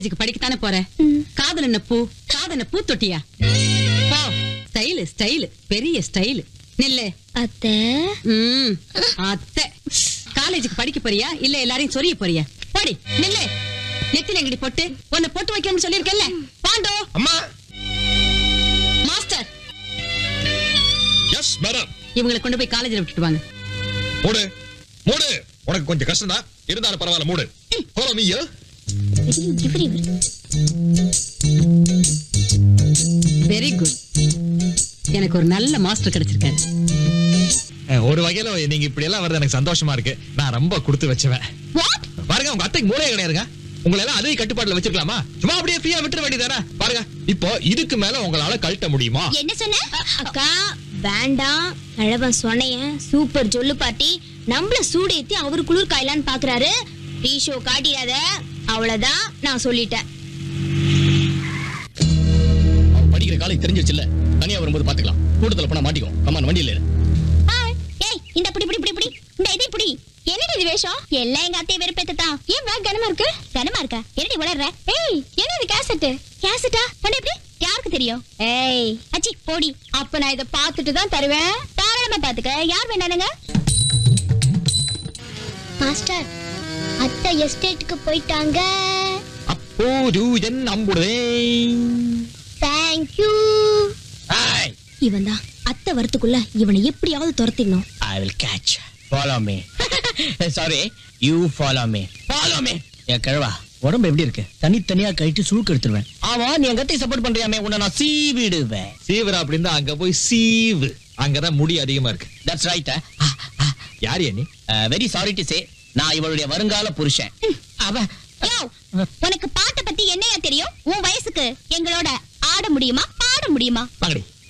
இதுக்கு படிக்கத்தானே போற காதல் என்ன பூ காதல் என்ன பூ தொட்டியா போ ஸ்டைலு ஸ்டைலு பெரிய ஸ்டைலு நில்லு அத்தை ம் அத்தை காலேஜுக்கு படிக்க போறியா இல்ல எல்லாரையும் சொரிய போறியா போடி நில்லு நெத்தில எங்கடி போட்டு உன்னை போட்டு வைக்கணும்னு சொல்லிருக்கேன்ல பாண்டோ அம்மா மாஸ்டர் எஸ் மேடம் இவங்களை கொண்டு போய் காலேஜ்ல விட்டுட்டு வாங்க மூடு மூடு உனக்கு கொஞ்சம் கஷ்டம் தான் இருந்தாலும் பரவாயில்ல மூடு ஃபாலோ மீ இவர் இவர் வெரி குட் எனக்கு ஒரு நல்ல மாஸ்டர் கிடைச்சிருக்காரு ஒரு வகையில நீங்க இப்படி எல்லாம் வருது எனக்கு சந்தோஷமா இருக்கு நான் ரொம்ப கொடுத்து வச்சவன் வாட் பாருங்க உங்க அத்தைக்கு மூளையே கிடையாதுங்க உங்களை எல்லாம் அதே கட்டுப்பாட்டுல வச்சிருக்கலாமா சும்மா அப்படியே ஃப்ரீயா விட்டுற வேண்டியதானே பாருங்க இப்போ இதுக்கு மேல உங்களால கழட்ட முடியுமா என்ன சொன்ன அக்கா வேண்டாம் அழவன் சொன்னையன் சூப்பர் ஜொல்லு பாட்டி நம்மள சூடேத்தி அவரு குளிர் காயலான்னு பாக்குறாரு டீ ஷோ காட்டிடாத அவ்வளவுதான் நான் சொல்லிட்டேன் அவன் படிக்கிற காலேஜ் தெரிஞ்சிருச்சுல்ல தனியா வரும்போது பாத்துக்கலாம் கூட்டத்துல போனா மாட்டிக்கும் கம்மான் வண்டியில ஏறு. ஹாய் ஏய் இந்த புடி புடி புடி புடி இந்த இதை புடி என்னடி இது வேஷம் எல்லாம் எங்க அத்தையை வெறுப்பேத்தான் ஏன் பேக் கனமா இருக்கு கனமா இருக்கா என்னடி உளர்ற ஏய் என்ன இது கேசட் கேசட்டா பண்ண எப்படி யாருக்கு தெரியும் ஏய் அச்சி போடி அப்ப நான் இத பாத்துட்டு தான் தருவேன் தாராளமா பாத்துக்க யார் வேணானுங்க மாஸ்டர் அத்தை எஸ்டேட்டுக்கு போயிட்டாங்க அப்போது என் அம்புடே தேங்க் யூ Hey, இவன் தான் அத்தை வரத்துக்குள்ள இவனை எப்படியாவது துரத்திடணும் I will catch. Follow me. Sorry, you follow me. Follow me. என் கிழவா உடம்பு எப்படி இருக்கு தனித்தனியா கழிட்டு சுழுக்கு எடுத்துருவேன் ஆமா நீ எங்க அத்தை சப்போர்ட் பண்றியாமே உன்னை நான் சீவிடுவேன் சீவரா அப்படின்னு தான் அங்க போய் சீவு அங்கதான் முடி அதிகமா இருக்கு தட்ஸ் ரைட் யார் நீ வெரி சாரி டு சே நான் இவளுடைய வருங்கால புருஷன் அவ யோவ், உனக்கு பாட்டை பத்தி என்னையா தெரியும் உன் வயசுக்கு எங்களோட ஆட முடியுமா பாட முடியுமா வாங்கடி